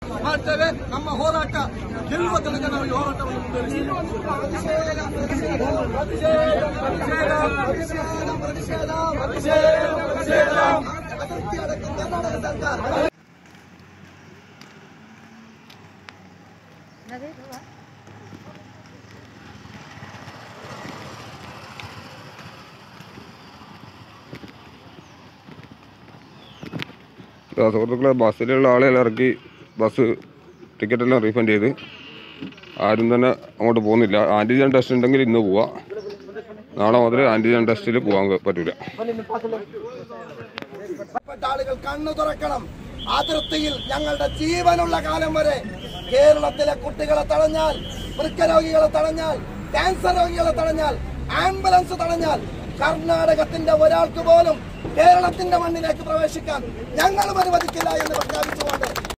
ಮಾಡ್ತೇವೆ ನಮ್ಮ ಹೋರಾಟ ಗೆಲ್ಲುವ ತನಕ ನಾವು ಈ ಹೋರಾಟವನ್ನು ಮುಂದುವರಿಸ್ತೇವೆ ആ, സുഹൃത്തുക്കളെ ബസ്സിലുള്ള ആളെല്ലാം ഇറക്കി ബസ് ടിക്കറ്റെല്ലാം റീഫണ്ട് ചെയ്ത് ആരും തന്നെ അങ്ങോട്ട് പോകുന്നില്ല ആൻറ്റിജൻ ടെസ്റ്റ് ഉണ്ടെങ്കിൽ ഇന്ന് പോവാം നാളെ മുതൽ ആൻറ്റിജൻ ടെസ്റ്റിൽ പോകാൻ പറ്റൂല പാവപ്പെട്ട ആളുകൾ കണ്ണു തുറക്കണം അതിർത്തിയിൽ ഞങ്ങളുടെ ജീവനുള്ള കാലം വരെ കേരളത്തിലെ കുട്ടികളെ തടഞ്ഞാൽ വൃക്കരോഗികളെ തടഞ്ഞാൽ ക്യാൻസർ രോഗികളെ തടഞ്ഞാൽ ആംബുലൻസ് തടഞ്ഞാൽ കർണാടകത്തിന്റെ ഒരാൾക്ക് പോലും കേരളത്തിന്റെ മണ്ണിലേക്ക് പ്രവേശിക്കാൻ ഞങ്ങളും അനുവദിക്കില്ല എന്ന് പ്രഖ്യാപിച്ചുകൊണ്ട്